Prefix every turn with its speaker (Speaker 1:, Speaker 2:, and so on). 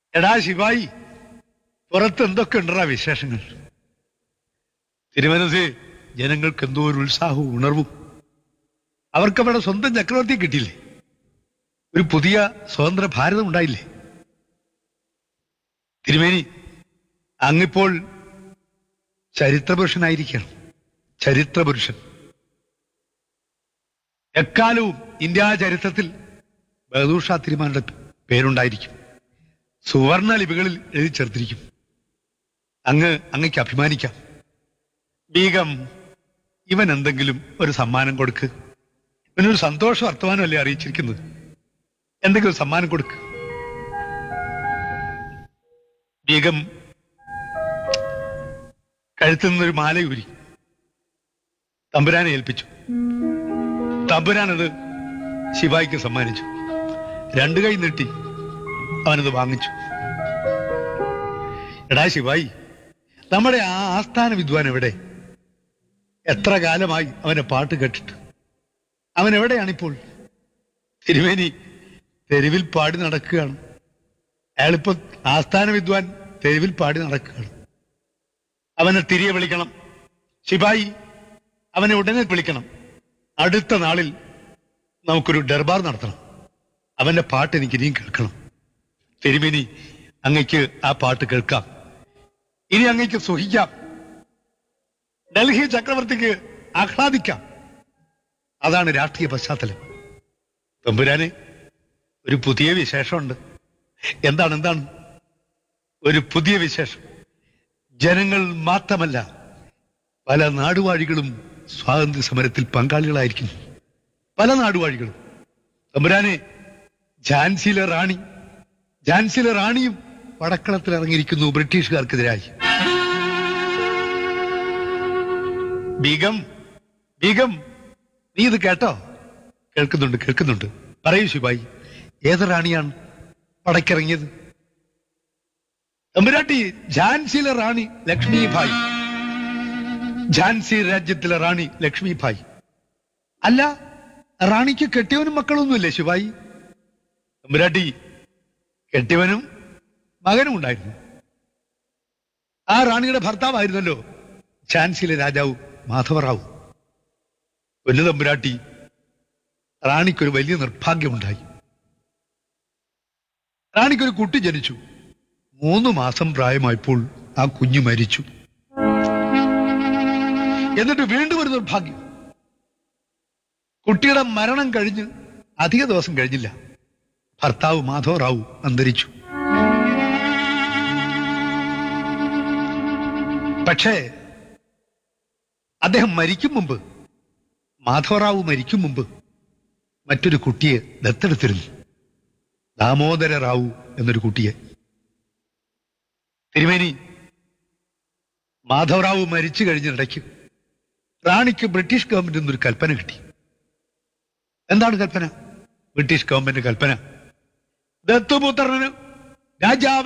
Speaker 1: എടാ ശിവായി പുറത്ത് എന്തൊക്കെ ഉണ്ടടാ വിശേഷങ്ങൾ തിരുവനന്തപുരത്ത് ജനങ്ങൾക്ക് എന്തോ ഒരു ഉത്സാഹവും ഉണർവും അവർക്ക് അവിടെ സ്വന്തം ചക്രവർത്തി കിട്ടിയില്ലേ ഒരു പുതിയ സ്വതന്ത്ര ഭാരതം ഉണ്ടായില്ലേ തിരുമേനി അങ്ങിപ്പോൾ ചരിത്രപുരുഷനായിരിക്കണം ചരിത്രപുരുഷൻ എക്കാലവും ഇന്ത്യ ചരിത്രത്തിൽ ബഹദൂർ ഷാ തിരുമാരുടെ പേരുണ്ടായിരിക്കും സുവർണ ലിപികളിൽ എഴുതി ചേർത്തിരിക്കും അങ്ങ് അങ്ങയ്ക്ക് അഭിമാനിക്കാം ബീഗം ഇവൻ എന്തെങ്കിലും ഒരു സമ്മാനം കൊടുക്ക് ഇവനൊരു സന്തോഷ വർത്തമാനമല്ലേ അറിയിച്ചിരിക്കുന്നത് എന്തെങ്കിലും ഒരു സമ്മാനം കൊടുക്ക് ബീഗം കഴുത്തിൽ നിന്നൊരു മാല ഊരി തമ്പുരാനെ ഏൽപ്പിച്ചു തമ്പുരാൻ അത് ശിവായിക്ക് സമ്മാനിച്ചു രണ്ടു കൈ നീട്ടി അവനത് വാങ്ങിച്ചു എടാ ശിവായി നമ്മുടെ ആ ആസ്ഥാന വിദ്വാൻ എവിടെ എത്ര കാലമായി അവനെ പാട്ട് കേട്ടിട്ട് അവൻ എവിടെയാണിപ്പോൾ തിരുവേനി തെരുവിൽ പാടി നടക്കുകയാണ് അയാളിപ്പോ ആസ്ഥാന വിദ്വാൻ തെരുവിൽ പാടി നടക്കുകയാണ് അവനെ തിരികെ വിളിക്കണം ശിപായി അവനെ ഉടനെ വിളിക്കണം അടുത്ത നാളിൽ നമുക്കൊരു ദർബാർ നടത്തണം അവന്റെ പാട്ട് എനിക്ക് ഇനിയും കേൾക്കണം തിരുമേനി അങ്ങയ്ക്ക് ആ പാട്ട് കേൾക്കാം ഇനി അങ്ങയ്ക്ക് സുഖിക്കാം ഡൽഹി ചക്രവർത്തിക്ക് ആഹ്ലാദിക്കാം അതാണ് രാഷ്ട്രീയ പശ്ചാത്തലം തമ്പുരാനെ ഒരു പുതിയ വിശേഷമുണ്ട് എന്താണ് എന്താണ് ഒരു പുതിയ വിശേഷം ജനങ്ങൾ മാത്രമല്ല പല നാടുവാഴികളും സ്വാതന്ത്ര്യ സമരത്തിൽ പങ്കാളികളായിരിക്കുന്നു പല നാടുവാഴികളും തമ്പുരാനെ ഝാൻസിയിലെ റാണി ഝാൻസിയിലെ റാണിയും പടക്കളത്തിൽ ഇറങ്ങിയിരിക്കുന്നു ബ്രിട്ടീഷുകാർക്കെതിരായി ബീഗം ബീഗം നീ ഇത് കേട്ടോ കേൾക്കുന്നുണ്ട് കേൾക്കുന്നുണ്ട് പറയൂ ശിവായി ഏത് റാണിയാണ് പടക്കിറങ്ങിയത് തമ്പുരാട്ടി ഝാൻസിയിലെ റാണി ലക്ഷ്മിഭായ് ഝാൻസി രാജ്യത്തിലെ റാണി ലക്ഷ്മിഭായ് അല്ല റാണിക്ക് കെട്ടിയവനും മക്കളൊന്നുമില്ലേ ശിവായി തമ്പുരാട്ടി കെട്ടിയവനും മകനും ഉണ്ടായിരുന്നു ആ റാണിയുടെ ഭർത്താവായിരുന്നല്ലോ ഝാൻസിയിലെ രാജാവ് മാധവറാവു പൊന്നു തമ്പുരാട്ടി റാണിക്കൊരു വലിയ നിർഭാഗ്യമുണ്ടായി റാണിക്കൊരു കുട്ടി ജനിച്ചു മൂന്ന് മാസം പ്രായമായപ്പോൾ ആ കുഞ്ഞു മരിച്ചു എന്നിട്ട് വീണ്ടും ഒരു നിർഭാഗ്യം കുട്ടിയുടെ മരണം കഴിഞ്ഞ് അധിക ദിവസം കഴിഞ്ഞില്ല ഭർത്താവ് മാധവറാവു അന്തരിച്ചു പക്ഷേ അദ്ദേഹം മരിക്കും മുമ്പ് മാധവറാവു മരിക്കും മുമ്പ് മറ്റൊരു കുട്ടിയെ ദത്തെടുത്തിരുന്നു ദാമോദര റാവു എന്നൊരു കുട്ടിയെ തിരുമേനി മാധവറാവു മരിച്ചു കഴിഞ്ഞിടയ്ക്ക് റാണിക്ക് ബ്രിട്ടീഷ് ഗവൺമെന്റിൽ നിന്നൊരു കൽപ്പന കിട്ടി എന്താണ് കൽപ്പന ബ്രിട്ടീഷ് ഗവൺമെന്റ് കൽപ്പന ദത്തുപുത്രന് രാജാവ്